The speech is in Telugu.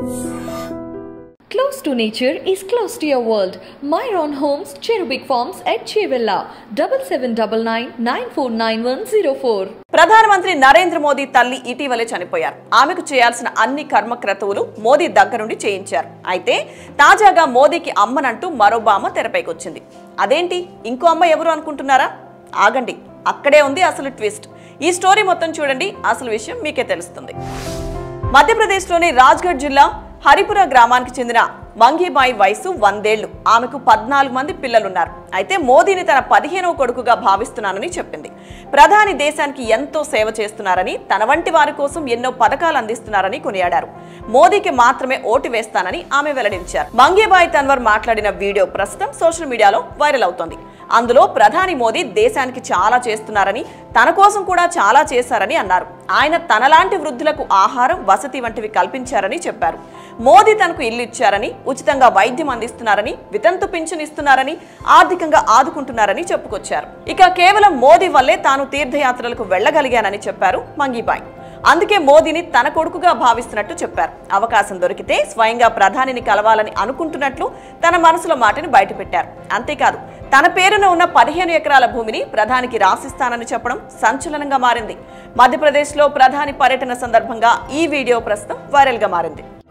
Close to nature is close to your world. Myron Homes, Cherubic Farms at Chevilla, double seven double nine nine four nine one zero four. ప్రధానమంత్రి నరేంద్ర మోదీ తల్లి ఇటీవలే చనిపోయారు ఆమెకు చేయాల్సిన అన్ని కర్మక్రతువులు మోదీ దగ్గరుండి చేయించారు అయితే తాజాగా మోదీకి అమ్మనంటూ మరో బామ్మ తెరపైకొచ్చింది అదేంటి ఇంకో అమ్మ ఎవరు అనుకుంటున్నారా ఆగండి అక్కడే ఉంది అసలు ట్విస్ట్ ఈ స్టోరీ మొత్తం చూడండి అసలు విషయం మీకే తెలుస్తుంది మధ్యప్రదేశ్లోని రాజ్గఢ్ జిల్లా హరిపుర గ్రామానికి చెందిన మంగీబాయి వయసు వందేళ్లు ఆమెకు పద్నాలుగు మంది పిల్లలున్నారు అయితే మోదీని తన పదిహేనవ కొడుకుగా భావిస్తున్నానని చెప్పింది ప్రధాని దేశానికి ఎంతో సేవ చేస్తున్నారని తన వంటి వారి కోసం ఎన్నో పథకాలు అందిస్తున్నారని కొనియాడారు మోదీకి మాత్రమే ఓటు వేస్తానని ఆమె వెల్లడించారు మంగీబాయి తన్వర్ మాట్లాడిన వీడియో ప్రస్తుతం సోషల్ మీడియాలో వైరల్ అవుతోంది అందులో ప్రధాని మోదీ దేశానికి చాలా చేస్తున్నారని తన కోసం కూడా చాలా చేశారని అన్నారు ఆయన తనలాంటి వృద్ధులకు ఆహారం వసతి వంటివి కల్పించారని చెప్పారు మోదీ తనకు ఇల్లు ఇచ్చారని ఉచితంగా వైద్యం అందిస్తున్నారని వితంతు పింఛన్ ఇస్తున్నారని ఆర్థికంగా ఆదుకుంటున్నారని చెప్పుకొచ్చారు ఇక కేవలం మోదీ వల్లే తాను తీర్థయాత్రలకు వెళ్ళగలిగానని చెప్పారు మంగీబాయ్ అందుకే మోదీని తన కొడుకుగా భావిస్తున్నట్టు చెప్పారు అవకాశం దొరికితే స్వయంగా ప్రధానిని కలవాలని అనుకుంటున్నట్లు తన మనసులో మాటని బయటపెట్టారు అంతేకాదు తన పేరున ఉన్న పదిహేను ఎకరాల భూమిని ప్రధానికి రాసిస్తానని చెప్పడం సంచలనంగా మారింది మధ్యప్రదేశ్లో ప్రధాని పర్యటన సందర్భంగా ఈ వీడియో ప్రస్తుతం వైరల్గా మారింది